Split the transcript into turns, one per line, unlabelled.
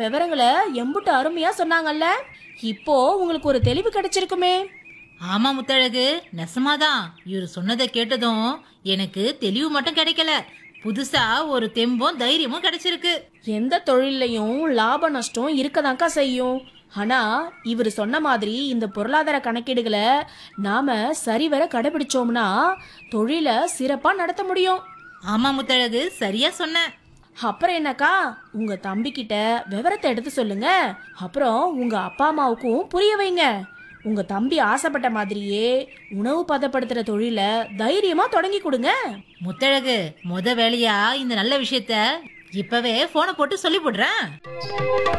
விவரங்களை எம்புட்டு அருமையா சொன்னாங்கல்ல இப்போ உங்களுக்கு ஒரு தெளிவு கிடைச்சிருக்குமே
ஆமா முத்தழகு நெசமாதான் இவர் சொன்னதை கேட்டதும் எனக்கு தெளிவு மட்டும் கிடைக்கல புதுசா ஒரு தெம்பும் தைரியமும் கிடைச்சிருக்கு
எந்த தொழிலையும் லாப நஷ்டம் இருக்கதாக்கா செய்யும் ஆனா இவர் சொன்ன மாதிரி இந்த பொருளாதார கணக்கீடுகளை நாம சரிவர கடைபிடிச்சோம்னா தொழிலை சிறப்பா நடத்த முடியும்
ஆமா முத்தழகு சரியா சொன்ன
அப்புறம் என்னக்கா உங்க தம்பி கிட்ட விவரத்தை எடுத்து சொல்லுங்க அப்புறம் உங்க அப்பா அம்மாவுக்கும் புரிய வைங்க உங்க தம்பி ஆசைப்பட்ட மாதிரியே உணவு பதப்படுத்துற தொழிலை தைரியமா தொடங்கி கொடுங்க
முத்தழகு முத வேலையா இந்த நல்ல விஷயத்த இப்பவே போனை போட்டு சொல்லி போடுறேன்